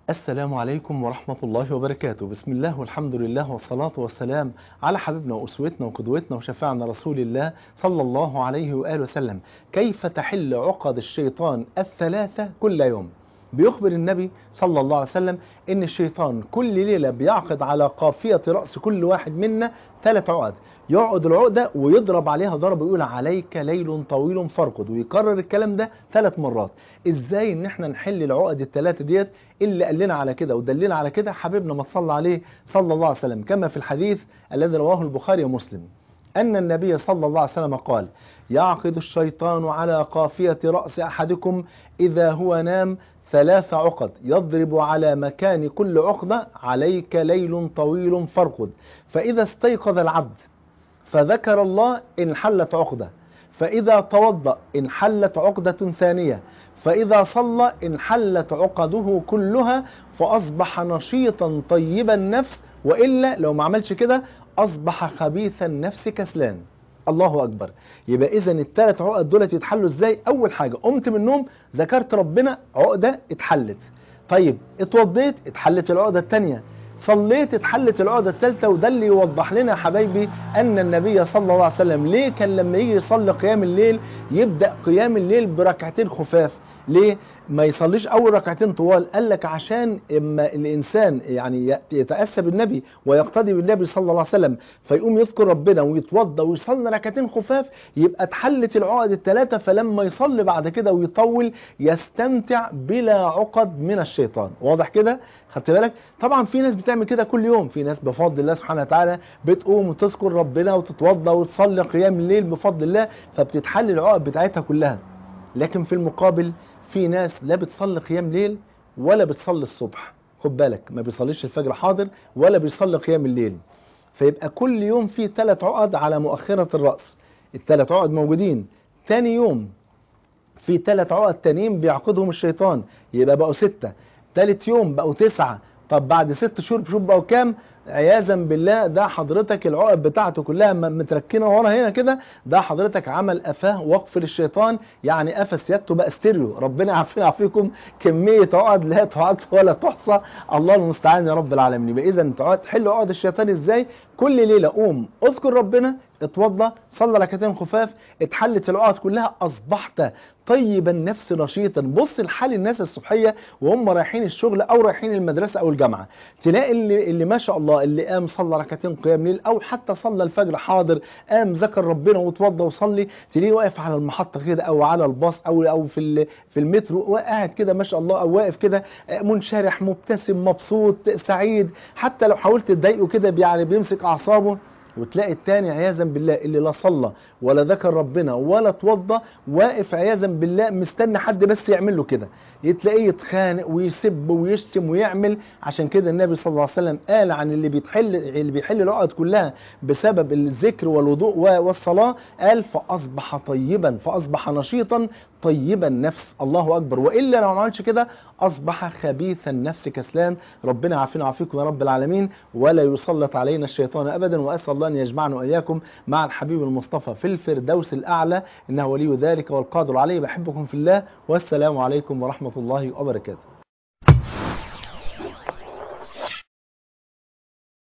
السلام عليكم ورحمة الله وبركاته بسم الله والحمد لله والصلاة والسلام على حبيبنا وأسوتنا وقدوتنا وشفاعنا رسول الله صلى الله عليه وآله وسلم كيف تحل عقد الشيطان الثلاثة كل يوم بيخبر النبي صلى الله عليه وسلم ان الشيطان كل ليلة بيعقد على قافية رأس كل واحد منا ثلاث عقد يقعد العقدة ويضرب عليها ضرب يقول عليك ليل طويل فارقد ويكرر الكلام ده ثلاث مرات ازاي ان احنا نحل العقد الثلاثة ديت اللي قال لنا على كده ودلنا على كده حبيبنا ما صلى عليه صلى الله عليه وسلم كما في الحديث الذي رواه البخاري ومسلم أن النبي صلى الله عليه وسلم قال يعقد الشيطان على قافية رأس أحدكم إذا هو نام ثلاث عقد يضرب على مكان كل عقدة عليك ليل طويل فارقد فإذا استيقظ العبد فذكر الله انحلت عقدة فإذا توضأ انحلت عقدة ثانية فإذا صلى انحلت عقده كلها فأصبح نشيطا طيب النفس وإلا لو ما عملش كده أصبح خبيث النفس كسلان الله أكبر يبقى إذا الثلاث عقد دولت يتحلوا إزاي أول حاجة قمت من النوم ذكرت ربنا عقدة اتحلت طيب اتوضيت اتحلت العقدة الثانية صليت اتحلت العقدة الثالثة وده اللي يوضح لنا يا حبايبي أن النبي صلى الله عليه وسلم ليه كان لما يجي يصلي قيام الليل يبدأ قيام الليل بركعتين خفاف ليه ما يصليش اول ركعتين طوال قال لك عشان اما الانسان يعني يتاسى بالنبي ويقتدي بالنبي صلى الله عليه وسلم فيقوم يذكر ربنا ويتوضا ويصلي ركعتين خفاف يبقى اتحلت العقد الثلاثه فلما يصلي بعد كده ويطول يستمتع بلا عقد من الشيطان واضح كده خدت بالك طبعا في ناس بتعمل كده كل يوم في ناس بفضل الله سبحانه وتعالى بتقوم وتذكر ربنا وتتوضا وتصلي قيام الليل بفضل الله فبتتحل العقد بتاعتها كلها لكن في المقابل في ناس لا بتصلي قيام ليل ولا بتصلي الصبح خد بالك ما بيصليش الفجر حاضر ولا بيصلي قيام الليل فيبقى كل يوم في ثلاث عقد على مؤخرة الرأس الثلاث عقد موجودين تاني يوم في ثلاث عقد تانيين بيعقدهم الشيطان يبقى بقوا ستة ثالث يوم بقوا تسعة طب بعد ست شهور بشوف بقوا كام عياذا بالله ده حضرتك العقد بتاعته كلها متركنه ورا هنا كده ده حضرتك عمل قفاه وقف للشيطان يعني قفا سيادته بقى ستيريو ربنا يعافينا ويعافيكم كميه عقد لا تعد ولا تحصى الله المستعان يا رب العالمين يبقى اذا تعد تحل عقد الشيطان ازاي كل ليله قوم اذكر ربنا اتوضى صلى ركعتين خفاف اتحلت العقد كلها اصبحت طيب النفس نشيطا بص لحال الناس الصبحيه وهم رايحين الشغل او رايحين المدرسه او الجامعه تلاقي اللي, اللي ما شاء الله اللي قام صلى ركعتين قيام ليل او حتى صلى الفجر حاضر قام ذكر ربنا وتوضى وصلي تلاقيه واقف على المحطه كده او على الباص او او في في المترو وقاعد كده ما شاء الله او واقف كده منشرح مبتسم مبسوط سعيد حتى لو حاولت تضايقه كده يعني بيمسك اعصابه وتلاقي التاني عياذا بالله اللي لا صلى ولا ذكر ربنا ولا توضى واقف عياذا بالله مستني حد بس يعمل له كده تلاقيه يتخانق ويسب ويشتم ويعمل عشان كده النبي صلى الله عليه وسلم قال عن اللي بيتحل اللي بيحل العقد كلها بسبب الذكر والوضوء والصلاه قال فاصبح طيبا فاصبح نشيطا طيب النفس الله اكبر والا لو ما عملش كده اصبح خبيث النفس كسلان ربنا يعافينا ويعافيكم يا رب العالمين ولا يسلط علينا الشيطان ابدا واسال الله ان يجمعنا واياكم مع الحبيب المصطفى في الفردوس الاعلى انه ولي ذلك والقادر عليه بحبكم في الله والسلام عليكم ورحمه الله وبركاته